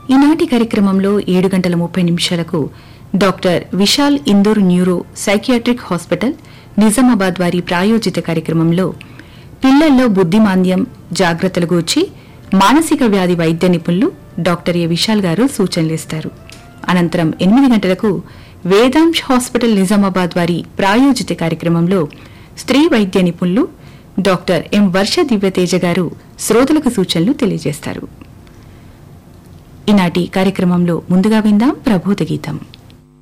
ఈనాటి కార్యక్రమంలో ఏడు గంటల ముప్పై నిమిషాలకు doctor Vishal Indur neuropsychiatric hospital Nizamabad వారి ప్రాయోజిత కార్యక్రమంలో పిల్లల్లో బుద్ధిమాంద్యం జాగ్రత్తల గూర్చి మానసిక వ్యాధి వైద్య నిపుణులు డాక్టర్ ఏ విశాల్ గారు సూచనలిస్తారు అనంతరం ఎనిమిది గంటలకు వేదాంశ్ హాస్పిటల్ నిజామాబాద్ వారి ప్రాయోజిత కార్యక్రమంలో స్త్రీ వైద్య నిపుణులు డాక్టర్ ఎం వర్ష దివ్యతేజ గారు శ్రోతలకు సూచనలు తెలియజేస్తారు ఈనాటి కార్యక్రమంలో ముందుగా విందాం ప్రభూత గీతం